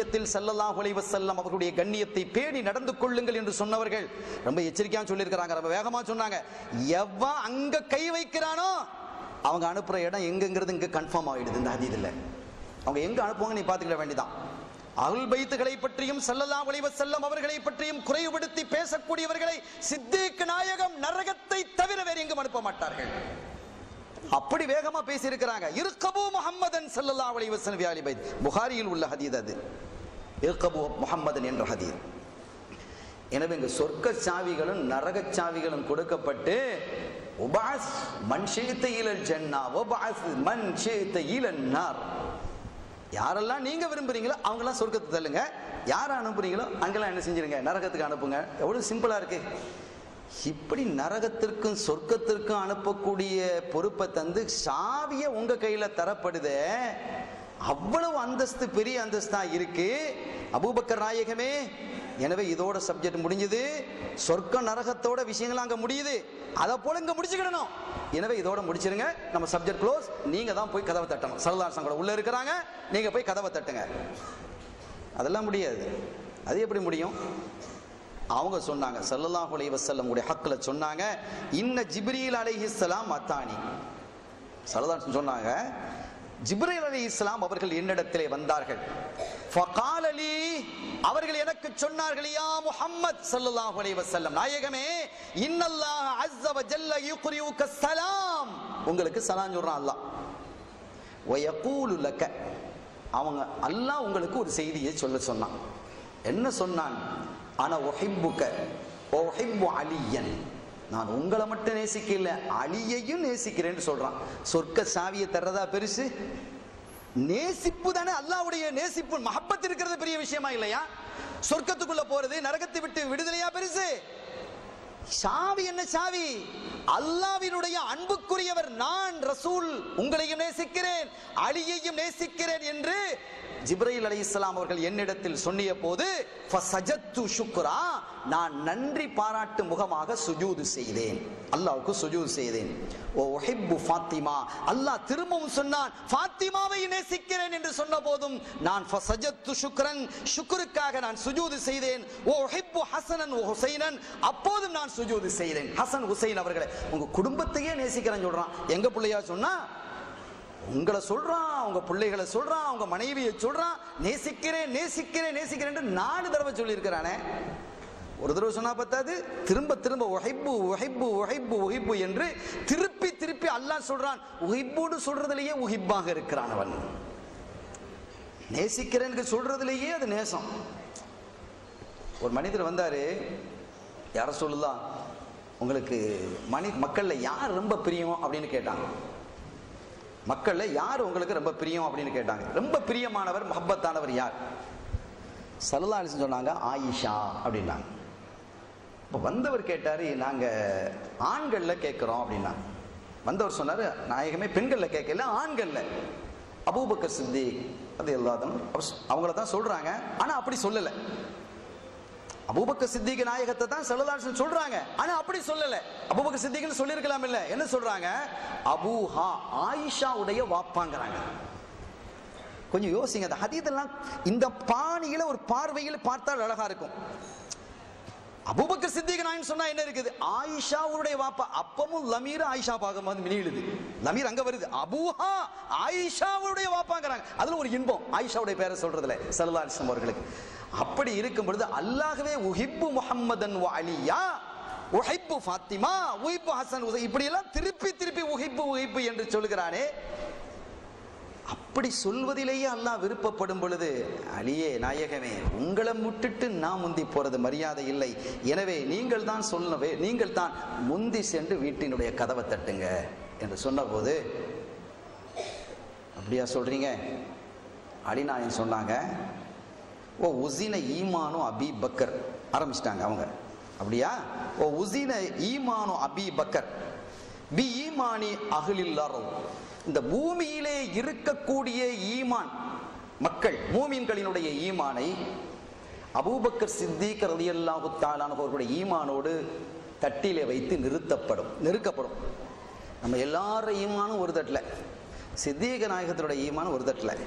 விஷயத்தில் ஸல்லல்லாஹு அலைஹி வஸல்லம் அவர்களுடைய கண்ணியத்தை பேணி நடந்து கொள்ளுங்கள் என்று சொன்னவர்கள் ரொம்ப எச்சரிக்கையா சொல்லியிருக்கிறாங்க ரொம்ப வேகமா சொன்னாங்க எவன் அங்க கை வைக்கிறானோ அவங்க அனுப்புற இடம் எங்கங்கிறது இங்க கன்ஃபார்ம் ஆயிடுது இந்த ஹதீதுல அவங்க எங்க அனுப்புவாங்க நீ பாத்துக்கிட வேண்டியதான் அருள் பைத்துகளை பற்றியும் ஸல்லல்லாஹு அலைஹி வஸல்லம் அவர்களை பற்றியும் குறைவுபடுத்தி பேசக்கூடியவர்களை சித்திக் நாயகம் நரகத்தை தவிர வேறு எங்கும் அனுப்ப மாட்டார்கள் அப்படி வேகமா பேசி இருக்கிறாங்க இருக்கபு முஹம்மதன் ஸல்லல்லாஹு அலைஹி வஸல்லம் ஃபி ஆலி பைத் புகாரியில் உள்ள ஹதீஸ் அது இருக்கபு முஹம்மதன் என்ற ஹதீஸ் எனவே இங்க சொர்க்க சாவிகளும் நரக சாவிகளும் கொடுக்கப்பட்டு உபாஸ் மன் ஷீத்த இலல் ஜன்னா உபாஸ் மன் ஷீத்த இலன் நார் யாரெல்லாம் நீங்க விரும்புறீங்களோ அவங்கெல்லாம் சொர்க்கத்தை தள்ளுங்க யாரை அனுப்புறீங்களோ அங்கெல்லாம் என்ன செஞ்சிருங்க நரகத்துக்கு அனுப்புங்க எவ்வளவு சிம்பிளா இருக்கு இப்படி நரகத்திற்கும் சொர்க்கத்திற்கும் அனுப்பக்கூடிய பொறுப்பை தந்து சாவிய உங்க கையில தரப்படுதே அவ்வளவு அந்தஸ்து பெரிய அந்தஸ்தா இருக்கு அபூபக்கர் நாயகமே எனவே இதோட சப்ஜெக்ட் முடிஞ்சது சொர்க்க நரகத்தோட விஷயங்கள் அங்க முடியுது அதை போல இங்க முடிச்சுக்கிடணும் எனவே இதோட முடிச்சிருங்க நம்ம சப்ஜெக்ட் க்ளோஸ் நீங்க தான் போய் கதவை தட்டணும் சரதாசன் கூட உள்ள இருக்கிறாங்க நீங்க போய் கதவை தட்டுங்க அதெல்லாம் முடியாது அது எப்படி முடியும் அவங்க சொன்னாங்க ஸல்லல்லாஹு அலைஹி வஸல்லம் உடைய ஹக்ல சொன்னாங்க இன்ன ஜிப்ரீல் அலைஹிஸ்ஸலாம் அத்தானி சரதாசன் சொன்னாங்க ஜிப்ரீல் அலைஹிஸ்ஸலாம் அவர்கள் என்னிடத்திலே வந்தார்கள் ஃபகால லீ அவர்கள் எனக்கு சொன்னார்கள் யா முஹம்மத் ஸல்லல்லாஹு அலைஹி வஸல்லம் நாயகமே இன்னல்லாஹ அஸ்ஸ வ ஜல்ல யுக்ரியுக ஸலாம் உங்களுக்கு சலாம் சொல்றான் அல்லாஹ் வ யகூலு லக அவங்க அல்லாஹ் உங்களுக்கு ஒரு செய்தியை சொல்ல சொன்னான் என்ன சொன்னான் ஆனா ஒஹிப்புக்க ஒஹிப்பு அலியன் நான் உங்களை மட்டும் நேசிக்கல அலியையும் நேசிக்கிறேன்னு சொல்றான் சொர்க்க சாவியை தர்றதா பெருசு நேசிப்பு தானே அல்லாவுடைய நேசிப்பு மஹப்பத் இருக்கிறது பெரிய விஷயமா இல்லையா சொர்க்கத்துக்குள்ள போறது நரகத்தை விட்டு விடுதலையா பெருசு சாவி என்ன சாவி அல்லாவினுடைய அன்புக்குரியவர் நான் ரசூல் உங்களையும் நேசிக்கிறேன் அலியையும் நேசிக்கிறேன் என்று ஜிப்ரைல் அலைஹிஸ்ஸலாம் அவர்கள் என்னிடத்தில் சொன்னிய போது ஃபசஜத்து ஷுக்ரா நான் நன்றி பாராட்டு முகமாக சுஜூது செய்தேன் அல்லாஹ்வுக்கு சுஜூது செய்தேன் ஓ உஹிப்பு ஃபாத்திமா அல்லாஹ் திரும்பவும் சொன்னான் ஃபாத்திமாவை நேசிக்கிறேன் என்று சொன்ன போதும் நான் ஃபசஜத்து ஷுக்ரன் ஷுக்ருக்காக நான் சுஜூது செய்தேன் ஓ உஹிப்பு ஹசனன் ஓ ஹுசைனன் அப்போதும் நான் சுஜூது செய்தேன் ஹசன் ஹுசைன் அவர்களை உங்க குடும்பத்தையே நேசிக்கிறேன்னு சொல்றான் எங்க பிள்ளையா சொன்னா உங்களை சொல்றான் உங்க பிள்ளைகளை சொல்றான் உங்க மனைவியை சொல்றான் நேசிக்கிறேன் நேசிக்கிறேன் நேசிக்கிறேன் என்று நாலு தடவை சொல்லியிருக்கிறானே ஒரு தடவை சொன்னா பத்தாது திரும்ப திரும்ப உஹைப்பு உஹைப்பு உஹைப்பு உஹிப்பு என்று திருப்பி திருப்பி அல்லாஹ் சொல்றான் உஹிப்புன்னு சொல்றதுலயே உஹிப்பாக இருக்கிறான் அவன் நேசிக்கிறேன்னு சொல்றதுலயே அது நேசம் ஒரு மனிதர் வந்தாரு யார சொல்லுதான் உங்களுக்கு மனி மக்கள்ல யார் ரொம்ப பிரியம் அப்படின்னு கேட்டாங்க மக்கள்ல யார் உங்களுக்கு ரொம்ப பிரியம் அப்படின்னு கேட்டாங்க ரொம்ப பிரியமானவர் மஹப்பத்தானவர் யார் சல்லா அலிசன் சொன்னாங்க ஆயிஷா அப்படின்னாங்க இப்போ வந்தவர் கேட்டாரு நாங்க ஆண்கள்ல கேட்குறோம் அப்படின்னா வந்தவர் சொன்னாரு நாயகமே பெண்கள்ல கேட்கல ஆண்கள்ல அபூபக்கர் சித்திக் அது எல்லாத்தும் அவங்கள தான் சொல்றாங்க ஆனா அப்படி சொல்லலை அபூபக்கர் சித்திக நாயகத்தை தான் செல்லதாசன் சொல்றாங்க ஆனா அப்படி சொல்லல அபூபக்கர் சித்திகன்னு சொல்லியிருக்கலாம் இல்ல என்ன சொல்றாங்க அபூஹா ஆயிஷாவுடைய வாப்பாங்கிறாங்க கொஞ்சம் யோசிங்க அந்த ஹதீதெல்லாம் இந்த பாணியில ஒரு பார்வையில் பார்த்தால் அழகா இருக்கும் அபூபக்கர் சித்திக நாயன் சொன்னா என்ன இருக்குது ஆயிஷாவுடைய வாப்பா அப்பமும் லமீர் ஆயிஷா பார்க்கும் போது மினிழுது லமீர் அங்க வருது அபூஹா ஆயிஷாவுடைய வாப்பாங்கிறாங்க அதுல ஒரு இன்பம் ஆயிஷாவுடைய பேரை சொல்றதுல சல்லா அலிஸ்லாம் அவர்களுக்கு அப்படி இருக்கும் பொழுது அல்லாஹ்வே உஹிப்பு முஹம்மதன் வ அலியா உஹிப்பு ஃபாத்திமா உஹிப்பு ஹசன் உசை இப்படி எல்லாம் திருப்பி திருப்பி உஹிப்பு உஹிப்பு என்று சொல்கிறானே அப்படி சொல்வதிலேயே அல்லாஹ் விருப்பப்படும் பொழுது அலியே நாயகமே உங்களை முட்டுட்டு நான் முந்தி போறது மரியாதை இல்லை எனவே நீங்கள் தான் சொல்லவே நீங்கள் தான் முந்தி சென்று வீட்டினுடைய கதவை தட்டுங்க என்று சொன்னபோது அப்படியா சொல்றீங்க அலிநாயன் சொன்னாங்க ஓ உசின ஈமானும் அபி பக்கர் ஆரம்பிச்சிட்டாங்க அவங்க அப்படியா ஓ உசின ஈமானும் அபி பக்கர் பி ஈமானி அகிலில்லாரோ இந்த பூமியிலே இருக்கக்கூடிய ஈமான் மக்கள் மூமின்களினுடைய ஈமானை அபூபக்கர் சித்திக் ரலியல்லாஹு தாலான அவர்களுடைய ஈமானோடு தட்டிலே வைத்து நிறுத்தப்படும் நெருக்கப்படும் நம்ம எல்லார ஈமானும் ஒரு தட்டில் சித்தீக நாயகத்தினுடைய ஈமான் ஒரு தட்டில்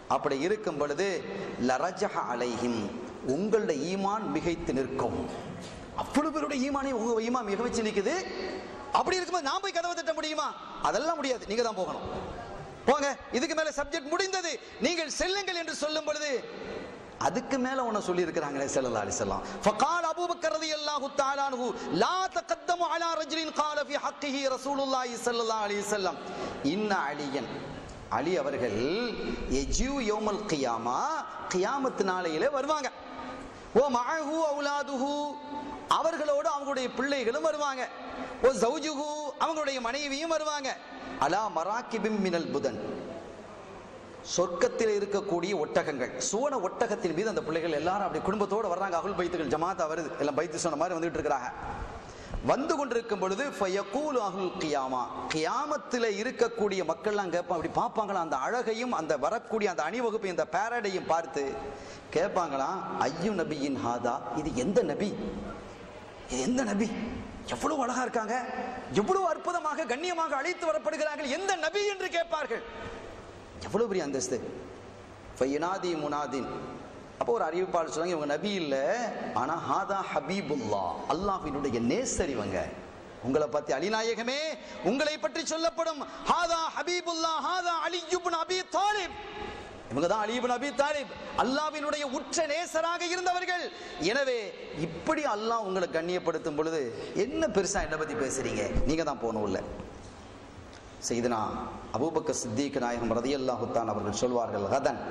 அப்படி இருக்கும் பொழுது லரஜஹ அலைஹிம் உங்களுடைய ஈமான் மிகைத்து நிற்கும் அவ்வளவு பேருடைய ஈமானை உங்க ஈமான் மிக வச்சு நிக்குது அப்படி இருக்கும்போது நான் போய் கதவை தட்ட முடியுமா அதெல்லாம் முடியாது நீங்க தான் போகணும் போங்க இதுக்கு மேல சப்ஜெக்ட் முடிந்தது நீங்கள் செல்லுங்கள் என்று சொல்லும் பொழுது அதுக்கு மேல உன்ன சொல்லி இருக்கிறாங்களே ஸல்லல்லாஹு அலைஹி வஸல்லம் ஃபகால் அபூபக்கர் ரலியல்லாஹு தஆலா அன்ஹு லா தகத்தமு அலா ரஜுலின் قال في حقه رسول الله صلى الله عليه وسلم இன்ன அலியன் அலி அவர்கள் எஜியு யௌமல் கியாமா கியாமத்து நாளையிலே வருவாங்க ஓ மஅஹு அவுலாதுஹு அவர்களோடு அவங்களுடைய பிள்ளைகளும் வருவாங்க ஓ ஜௌஜுஹு அவங்களுடைய மனைவியும் வருவாங்க அலா மராக்கிபிம் மினல் புதன் சொர்க்கத்தில் இருக்கக்கூடிய ஒட்டகங்கள் சுவன ஒட்டகத்தின் மீது அந்த பிள்ளைகள் எல்லாரும் அப்படி குடும்பத்தோட வர்றாங்க அகுல் பைத்துகள் ஜமாத்தா வருது எல்லாம் பைத்து சொன்ன மாதிரி வந்துட்டு இருக்கிறாங்க வந்து கொண்டிருக்கும் பொழுது ஃபயகூலு அஹுல் கியாமா கியாமத்தில் இருக்கக்கூடிய மக்கள்லாம் கேட்பான் அப்படி பார்ப்பாங்களா அந்த அழகையும் அந்த வரக்கூடிய அந்த அணிவகுப்பையும் அந்த பேரடையும் பார்த்து கேட்பாங்களாம் ஐயு நபியின் ஹாதா இது எந்த நபி இது எந்த நபி எவ்வளவு அழகா இருக்காங்க எவ்வளவு அற்புதமாக கண்ணியமாக அழைத்து வரப்படுகிறார்கள் எந்த நபி என்று கேட்பார்கள் எவ்வளவு பெரிய அந்தஸ்து ஃபைனாதி முனாதின் அப்போ ஒரு அறிவிப்பாளர் சொல்றாங்க இவங்க நபி இல்ல ஆனா ஹாதா ஹபீபுல்லா அல்லாஹ்வினுடைய நேசர் இவங்க உங்களை பத்தி அலிநாயகமே உங்களை பற்றி சொல்லப்படும் ஹாதா ஹபீபுல்லா ஹாதா அலி இப்னு அபி தாலிப் இவங்க தான் அலிபன் அபி தாலிப் அல்லாவினுடைய உற்ற நேசராக இருந்தவர்கள் எனவே இப்படி அல்லாஹ் உங்களை கண்ணியப்படுத்தும் பொழுது என்ன பெருசா என்ன பத்தி பேசுறீங்க நீங்க தான் போகணும் இல்ல செய்தனா அபூபக்க சித்திக் நாயகம் ரதியல்லாஹு தான் அவர்கள் சொல்வார்கள் கதன்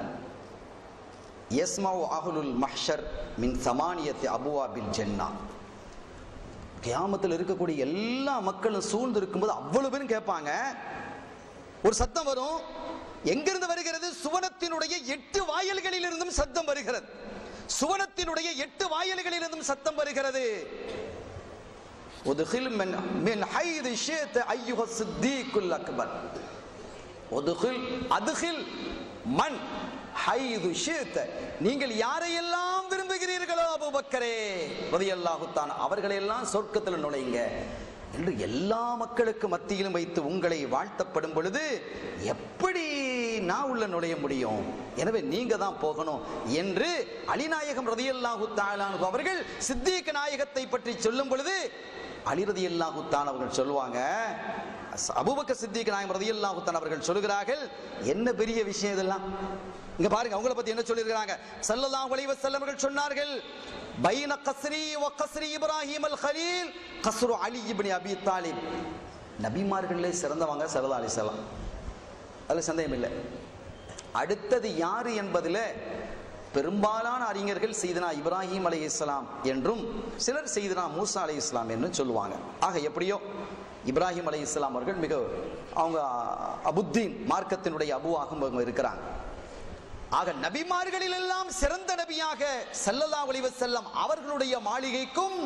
யஸ்மவு அஹ்லுல் மஹ்ஷர் மின் சமானியத்தி அபுவாபில் ஜென்னா கியாமத்தில் இருக்கக்கூடிய எல்லா மக்களும் சூழ்ந்து இருக்கும்போது அவ்வளவு பேரும் கேட்பாங்க ஒரு சத்தம் வரும் எங்கிருந்து வருகிறது சுவனத்தினுடைய எட்டு வாயில்களில் இருந்தும் சத்தம் வருகிறது சுவனத்தினுடைய எட்டு வாயில்களில் இருந்தும் சத்தம் வருகிறது ودخل من من حيث شئت ايها الصديق الاكبر ودخل ادخل من حيث شئت நீங்கள் யாரையெல்லாம் விரும்புகிறீர்களோ அபூபக்கரே ரலியல்லாஹு தஆலா அவர்களை எல்லாம் சொர்க்கத்தில் நுழைங்க என்று எல்லா மக்களுக்கு மத்தியிலும் வைத்து உங்களை வாழ்த்தப்படும் பொழுது எப்படி நான் உள்ள நுழைய முடியும் எனவே நீங்க தான் போகணும் என்று அலிநாயகம் ரதியல்லாஹு தாலானு அவர்கள் சித்திக் நாயகத்தை பற்றி சொல்லும் பொழுது அலி ரதியல்லாஹு தான் அவர்கள் சொல்லுவாங்க அபூபக்க சித்திக் நாயகம் ரதியல்லாஹு தான் அவர்கள் சொல்லுகிறார்கள் என்ன பெரிய விஷயம் இதெல்லாம் இங்க பாருங்க அவங்கள பத்தி என்ன சொல்லியிருக்கிறாங்க ஸல்லல்லாஹு அலைஹி வஸல்லம் அவர்கள் சொன்னார்கள் பைன கஸ்ரி வ கஸ்ரி இப்ராஹிம் அல் கலீல் கஸ்ரு அலி இப்னு அபி தாலிப் நபிமார்களே சிறந்தவங்க ஸல்லல்லாஹு அலைஹி வஸல்லம் அதுல சந்தேகம் இல்லை அடுத்தது யாரு என்பதில் பெரும்பாலான அறிஞர்கள் செய்தனா இப்ராஹிம் அலை இஸ்லாம் என்றும் சிலர் செய்தனா மூசா அலை இஸ்லாம் என்றும் சொல்லுவாங்க ஆக எப்படியோ இப்ராஹிம் அலை இஸ்லாம் அவர்கள் மிக அவங்க அபுத்தீன் மார்க்கத்தினுடைய அபுவாகவும் அவங்க இருக்கிறாங்க ஆக நபிமார்களில் எல்லாம் சிறந்த நபியாக செல்லல்லா ஒளிவ செல்லம் அவர்களுடைய மாளிகைக்கும்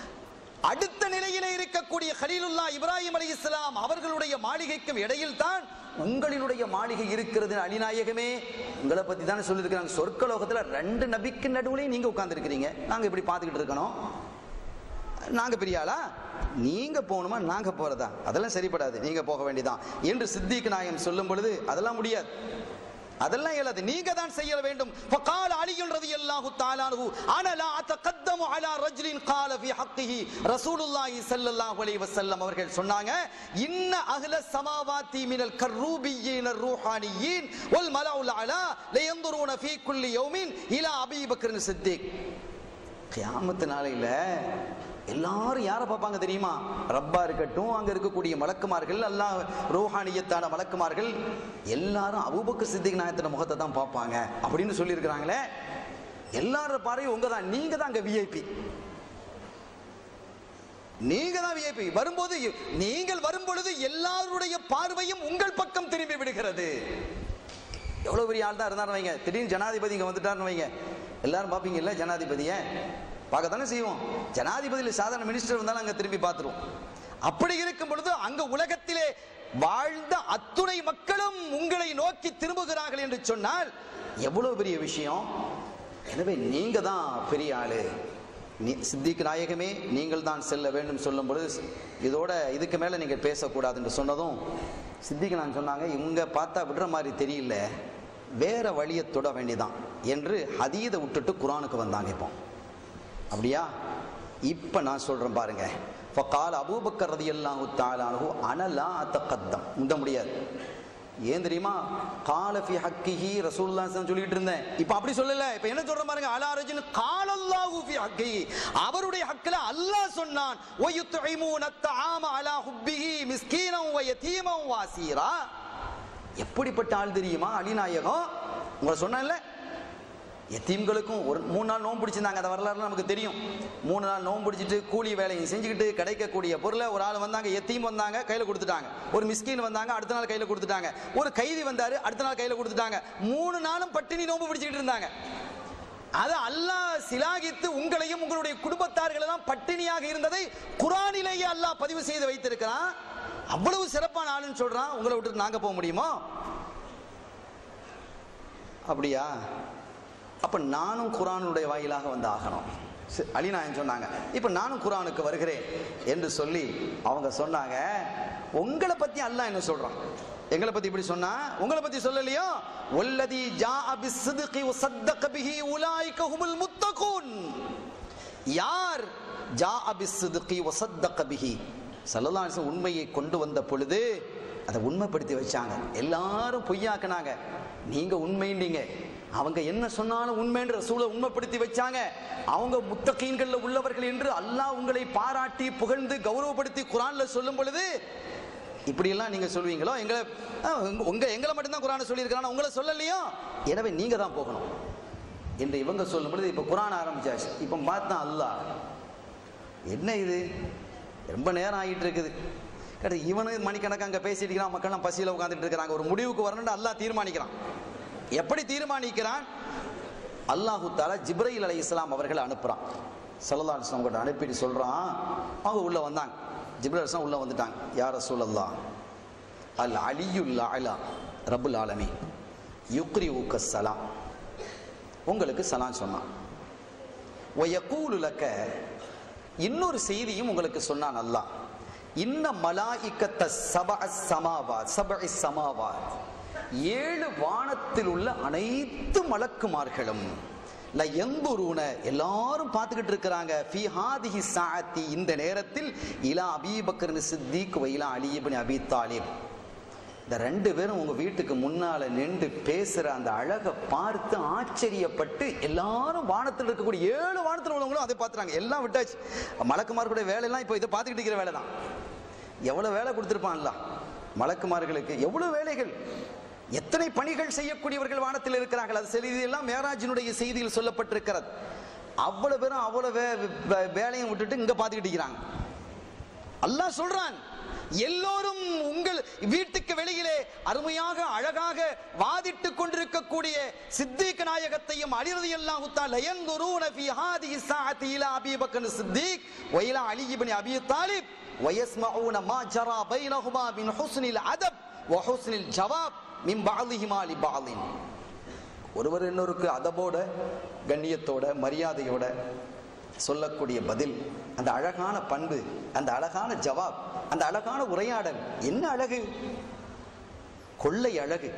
அடுத்த நிலையிலே இருக்கக்கூடிய ஹலீலுல்லா இப்ராஹிம் அலி இஸ்லாம் அவர்களுடைய மாளிகைக்கும் இடையில் தான் உங்களினுடைய மாளிகை இருக்கிறது அலிநாயகமே உங்களை பத்தி தானே சொல்லியிருக்கிறாங்க சொர்க்கலோகத்துல ரெண்டு நபிக்கு நடுவுலையும் நீங்க உட்கார்ந்துருக்கிறீங்க நாங்க இப்படி பார்த்துக்கிட்டு இருக்கணும் நாங்க பெரிய ஆளா நீங்க போகணுமா நாங்க போறதா அதெல்லாம் சரிப்படாது நீங்க போக வேண்டியதான் என்று சித்திக் நாயகம் சொல்லும் பொழுது அதெல்லாம் முடியாது அதெல்லாம் இயலாது நீங்க தான் செய்ய வேண்டும் فقال علي رضي الله تعالى عنه انا لا اتقدم على رجل قال في حقه رسول الله صلى الله عليه وسلم அவர்கள் சொன்னாங்க இன்ன அஹ்ல சமாவாத்தி மினல் கர்ரூபியின் الروحانيين والملأ الاعلى لينظرون في كل يوم الى ابي بكر الصديق கியாமத்து நாளையில எல்லாரும் யாரை பார்ப்பாங்க தெரியுமா ரப்பா இருக்கட்டும் அங்க இருக்கக்கூடிய மலக்குமார்கள் எல்லாம் ரோஹானியத்தான மலக்குமார்கள் எல்லாரும் அபூபக்க சித்திக் நாயத்தின முகத்தை தான் பார்ப்பாங்க அப்படின்னு சொல்லியிருக்கிறாங்களே எல்லாரோட பார்வையும் உங்க தான் நீங்க தான் அங்க விஐபி நீங்க தான் விஐபி வரும்போது நீங்கள் வரும்பொழுது எல்லாருடைய பார்வையும் உங்கள் பக்கம் திரும்பி விடுகிறது எவ்வளவு பெரிய ஆள் தான் இருந்தாரு வைங்க திடீர்னு ஜனாதிபதி இங்க வந்துட்டாருன்னு வைங்க எல்லாரும் பார்ப்பீங்க இல்ல ஜனாதிபதியை பார்க்கத்தானே செய்வோம் ஜனாதிபதியில் சாதாரண மினிஸ்டர் வந்தாலும் அங்க திரும்பி பார்த்துருவோம் அப்படி இருக்கும் பொழுது அங்க உலகத்திலே வாழ்ந்த அத்துணை மக்களும் உங்களை நோக்கி திரும்புகிறார்கள் என்று சொன்னால் எவ்வளவு பெரிய விஷயம் எனவே நீங்க தான் பெரிய ஆளு நீ சித்திக் நாயகமே நீங்கள் தான் செல்ல வேண்டும் சொல்லும் பொழுது இதோட இதுக்கு மேல நீங்க பேசக்கூடாது என்று சொன்னதும் சித்திக் நான் சொன்னாங்க இவங்க பார்த்தா விடுற மாதிரி தெரியல வேற வழியை தொட வேண்டியதான் என்று ஹதீதை விட்டுட்டு குரானுக்கு வந்தாங்க இப்போ அப்படியா இப்ப நான் சொல்றேன் பாருங்க ஃபகால் அபூபக்கர் ரதியல்லாஹு தஆலாஹு அனலா அத்தகத்தம் முந்த முடியாது ஏன் தெரியுமா கால ஃபி ஹக்கிஹி ரசூலுல்லாஹி ஸல்லல்லாஹு சொல்லிட்டு இருந்தேன் இப்போ அப்படி சொல்லல இப்போ என்ன சொல்றேன் பாருங்க அலா ரஜுல் கால அல்லாஹு ஃபி ஹக்கிஹி அவருடைய ஹக்கில அல்லாஹ் சொன்னான் வ யுத்இமூன அத்ஆம அலா ஹுப்பிஹி மிஸ்கீனன் வ யதீமன் வ அசீரா எப்படிப்பட்ட ஆள் தெரியுமா அலிநாயகம் உங்களை சொன்னேன்ல எத்தீம்களுக்கும் ஒரு மூணு நாள் நோன்பு பிடிச்சிருந்தாங்க அந்த வரலாறு நமக்கு தெரியும் மூணு நாள் நோன்பு பிடிச்சிட்டு கூலி வேலையை செஞ்சுக்கிட்டு கிடைக்கக்கூடிய பொருளை ஒரு ஆள் வந்தாங்க எத்தீம் வந்தாங்க கையில் கொடுத்துட்டாங்க ஒரு மிஸ்கின் வந்தாங்க அடுத்த நாள் கையில் கொடுத்துட்டாங்க ஒரு கைதி வந்தாரு அடுத்த நாள் கையில் கொடுத்துட்டாங்க மூணு நாளும் பட்டினி நோன்பு பிடிச்சிக்கிட்டு இருந்தாங்க அது அல்லாஹ் சிலாகித்து உங்களையும் உங்களுடைய குடும்பத்தார்கள் எல்லாம் பட்டினியாக இருந்ததை குரானிலேயே அல்லாஹ் பதிவு செய்து வைத்திருக்கிறான் அவ்வளவு சிறப்பான ஆளுன்னு சொல்றான் உங்களை விட்டுட்டு நாங்க போக முடியுமோ அப்படியா அப்ப நானும் குரானுடைய வாயிலாக வந்து ஆகணும் சரி, அலிநாயன் சொன்னாங்க இப்ப நானும் குரானுக்கு வருகிறேன் என்று சொல்லி அவங்க சொன்னாங்க உங்களை பத்தி அல்லாஹ் என்ன சொல்றான் எங்களை பத்தி இப்படி சொன்னா உங்களை பத்தி சொல்லலையோ வல்லதி ஜாஅ பிஸ்ஸித்கி வஸத்தக பிஹி உலாயிக ஹுமுல் முத்தகூன் யார் ஜாஅ பிஸ்ஸித்கி வஸத்தக பிஹி ஸல்லல்லாஹு அலைஹி வஸல்லம் உண்மையை கொண்டு வந்த பொழுது அதை உண்மைப்படுத்தி வச்சாங்க எல்லாரும் பொய்யாக்குனாங்க நீங்க உண்மைன்னீங்க அவங்க என்ன சொன்னாலும் உண்மைன்ற ரசூலை உண்மைப்படுத்தி வச்சாங்க அவங்க முத்தகீன்கள்ல உள்ளவர்கள் என்று அல்லாஹ் உங்களை பாராட்டி புகழ்ந்து கௌரவப்படுத்தி குரான்ல சொல்லும் பொழுது இப்படியெல்லாம் நீங்க சொல்வீங்களோ எங்களை ஆ, உங்க- உங்க எங்களை மட்டும்தான் குரானை சொல்லியிருக்கிறான் உங்களை சொல்லலையோ எனவே நீங்க தான் போகணும் என்று இவங்க சொல்லும் பொழுது இப்ப குரான் ஆரம்பிச்சாச்சு இப்ப பார்த்தா அல்லாஹ் என்ன இது ரொம்ப நேரம் ஆகிட்டு இருக்குது கடை இவனு மணிக்கணக்கு அங்கே பேசிட்டு இருக்கிறான் மக்கள்லாம் பசியில் உட்காந்துட்டு இருக்கிறாங்க ஒரு முடிவுக்கு வரணும்னு அல்லாஹ் தீர்மானிக்கிறான் எப்படி தீர்மானிக்கிறான் அல்லாஹு தாலா ஜிப்ரைல் அலை இஸ்லாம் அவர்களை அனுப்புறான் சல்லா அலிஸ்லாம் கிட்ட அனுப்பிட்டு சொல்றான் அவங்க உள்ள வந்தாங்க ஜிப்ரைல் அலிஸ்லாம் உள்ள வந்துட்டாங்க யார் ரசூலல்லா அல் அலியுல் அலா ரபுல் ஆலமி யுக்ரி ஊக்க சலாம் உங்களுக்கு சலாம் சொன்னான் ஒயக்கூலு லக்க இன்னொரு செய்தியும் உங்களுக்கு சொன்னான் அல்லாஹ் இன்ன மலாயிக்கத்த சப சமாவா சப சமாவா ஏழு வானத்தில் உள்ள அனைத்து மலக்குமார்களும் ல எம்புருன எல்லாரும் பார்த்துக்கிட்டு இருக்கிறாங்க ஃபி ஹாதிஹி சாத்தி இந்த நேரத்தில் இலா அபீபக்கர் சித்திக் வைலா அலிபின் அபி தாலிப் இந்த ரெண்டு பேரும் உங்க வீட்டுக்கு முன்னால நின்று பேசுற அந்த அழகை பார்த்து ஆச்சரியப்பட்டு எல்லாரும் வானத்தில் இருக்கக்கூடிய ஏழு வானத்தில் உள்ளவங்களும் அதை பார்த்துறாங்க எல்லாம் விட்டாச்சு மலக்குமார்களுடைய வேலையெல்லாம் இப்போ இதை பார்த்துக்கிட்டு இருக்கிற வேலை தான் எவ்வளவு வேலை கொடுத்துருப்பான்ல மலக்குமார்களுக்கு எவ்வளவு வேலைகள் எத்தனை பணிகள் செய்யக்கூடியவர்கள் வானத்தில் இருக்கிறார்கள் அது செய்தியெல்லாம் மேராஜினுடைய செய்தியில் சொல்லப்பட்டிருக்கிறது அவ்வளவு பேரும் அவ்வளவு வே- வே- வேலையும் விட்டுட்டு இங்க பார்த்துக்கிட்டு இருக்கிறாங்க அல்லாஹ் சொல்றான் எல்லோரும் உங்கள் வீட்டுக்கு வெளியிலே அருமையாக அழகாக வாதிட்டுக் கொண்டிருக்கக்கூடிய சித்திக் நாயகத்தையும் அலிரதி அல்லாஹு தஆலா யன்துரூன ஃபீ ஹாதிஹி ஸாஅத்தி இலா அபீ பக்கர் சித்திக் வ இலா அலி இப்னு அபீ தாலிப் ويسمعون ما جرى بينهما من حسن الادب وحسن الجواب من بعضهما لبعض ஒருவர் இன்னொருக்கு அதபோட கண்ணியத்தோட மரியாதையோட சொல்லக்கூடிய பதில் அந்த அழகான பண்பு அந்த அழகான ஜவாப் அந்த அழகான உரையாடல் என்ன அழகு கொள்ளை அழகு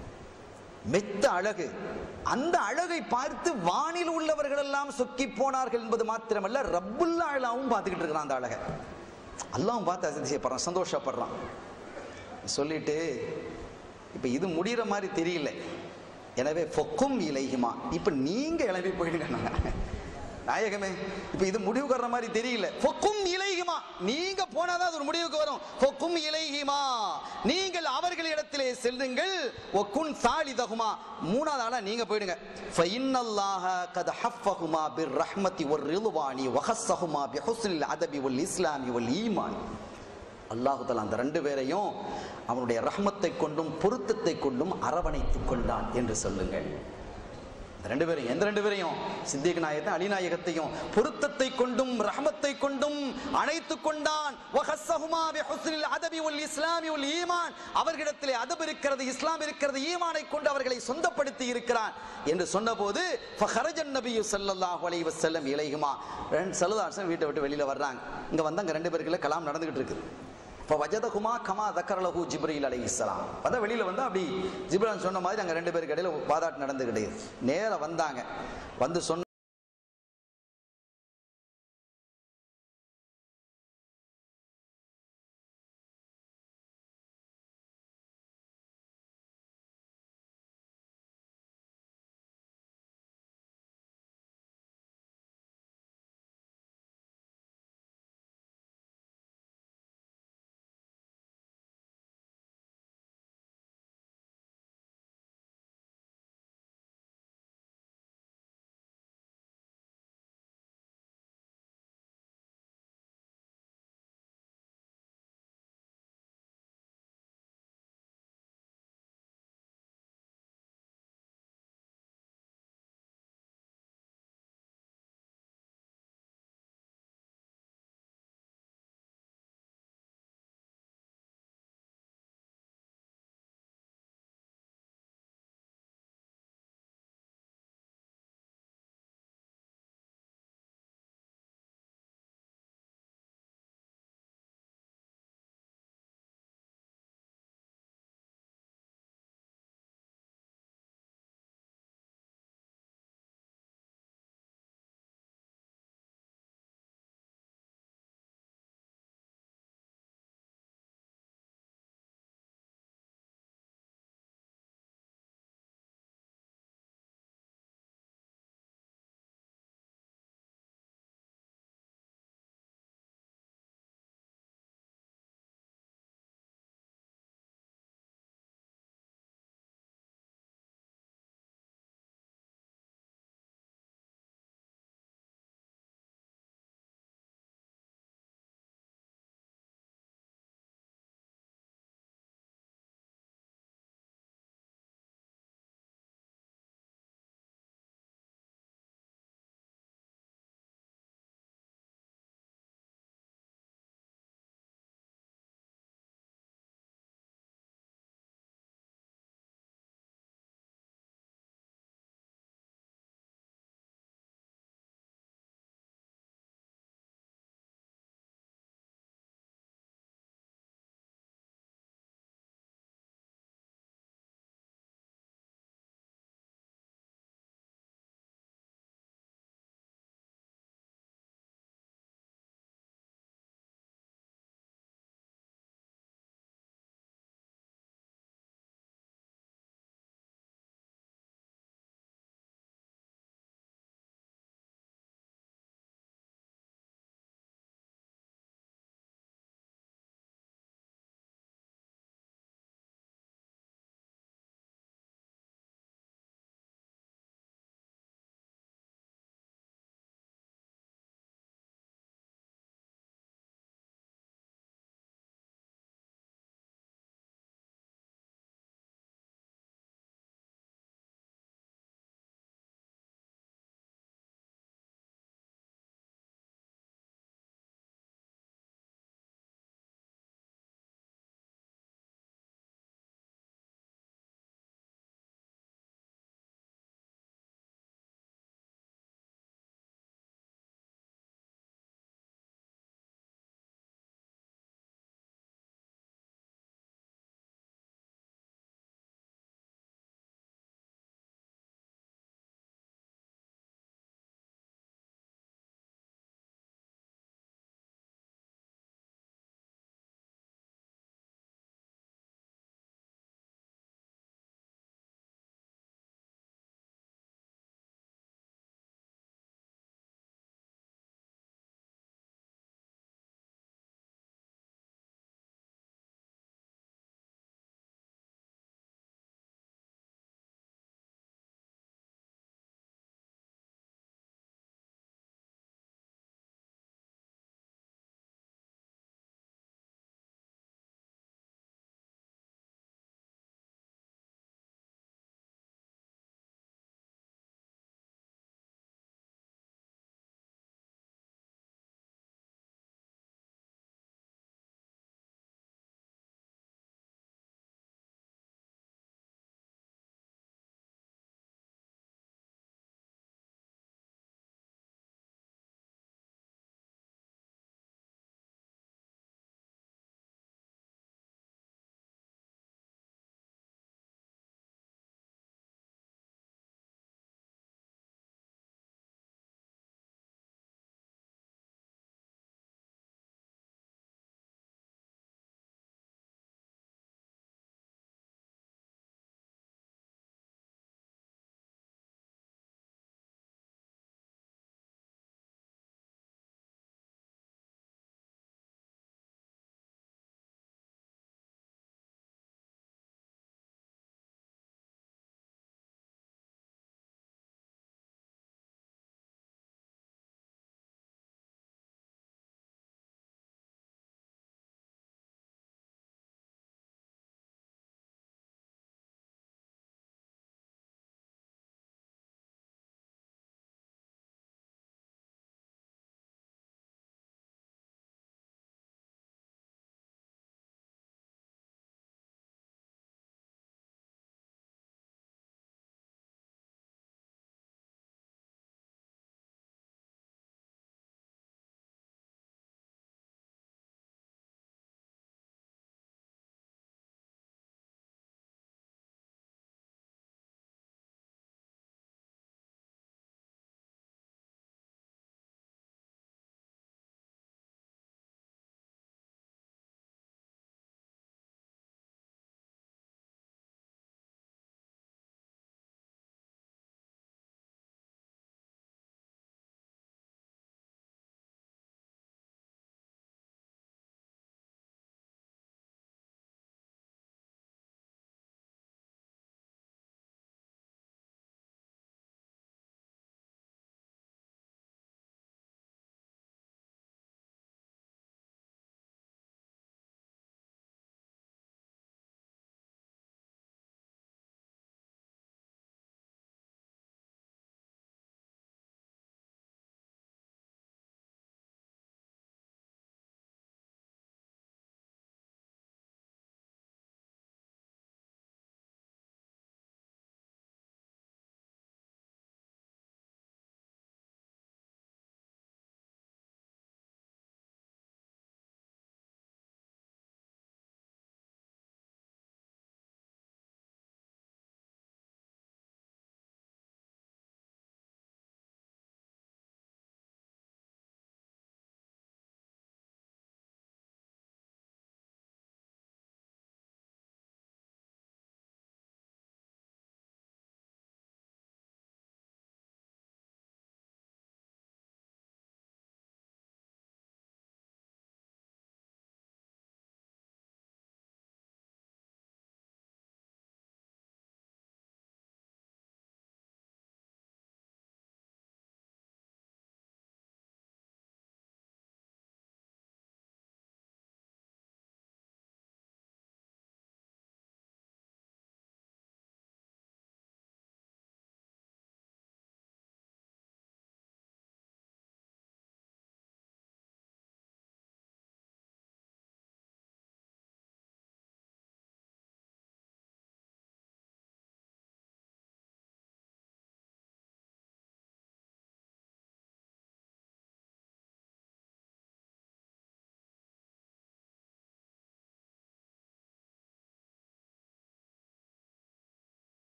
மெத்த அழகு அந்த அழகை பார்த்து வானில் உள்ளவர்கள் எல்லாம் சொக்கி போனார்கள் என்பது மாத்திரமல்ல ரப்புல்லா அல்லாவும் பார்த்துக்கிட்டு இருக்கிறான் அந்த அழகை அல்லாவும் பார்த்து அதிசயப்படுறான் சந்தோஷப்படுறான் சொல்லிட்டு இப்ப இது முடிகிற மாதிரி தெரியல எனவே பொக்கும் இலைகுமா இப்ப நீங்க இளம்பி போயிடுங்க நாயகமே இப்ப இது முடிவுக்கு வர்ற மாதிரி தெரியல பொக்கும் இலைகுமா நீங்க போனாதான் அது ஒரு முடிவுக்கு வரும் பொக்கும் இலைகுமா நீங்கள் அவர்களிடத்திலே செல்லுங்கள் ஒக்குன் சாலிதகுமா மூணாவது ஆளா நீங்க போயிடுங்க ஃபைன்னல்லாஹ கத ஹஃபஹுமா பிர் ரஹ்மதி ஒர் ரிதுவானி வஹஸ்ஸஹுமா பி ஹுஸ்னில் அதபி வல் இஸ்லாமி வல் ஈமான் அல்லாஹு தஆலா அந்த ரெண்டு பேரையும் அவனுடைய ரஹ்மத்தை கொண்டும் பொருத்தத்தை கொண்டும் அரவணைத்துக் கொண்டான் என்று சொல்லுங்கள் இந்த ரெண்டு பேரையும் எந்த ரெண்டு பேரையும் சித்திக் நாயகத்தை அலிநாயகத்தையும் பொருத்தத்தை கொண்டும் ரஹமத்தை கொண்டும் அணைத்துக் கொண்டான் வஹஸ்ஸஹுமா பிஹுஸ்னில் அதபி வல் இஸ்லாமி வல் ஈமான் அவர்களிடத்திலே அதப் இருக்கிறது இஸ்லாம் இருக்கிறது ஈமானை கொண்டு அவர்களை சொந்தப்படுத்தி இருக்கிறான் என்று சொன்னபோது ஃபஹரஜன் நபியு ஸல்லல்லாஹு அலைஹி வஸல்லம் இலைஹுமா ரெண்டு சல்லல்லாஹு அலைஹி வஸல்லம் வீட்டை விட்டு வெளியில வர்றாங்க இங்க வந்தாங்க ரெண்டு பேருக்குள்ள கலாம் நடந்துகிட்டு இருக்குது இப்போ வஜதகுமா கமா தக்கரலகு ஜிப்ரீல் அலை இஸ்லாம் அதான் வெளியில வந்து அப்படி ஜிப்ரான் சொன்ன மாதிரி அங்க ரெண்டு பேருக்கு இடையில வாதாட்டு நடந்துக்கிட்டே நேரா வந்தாங்க வந்து சொன்ன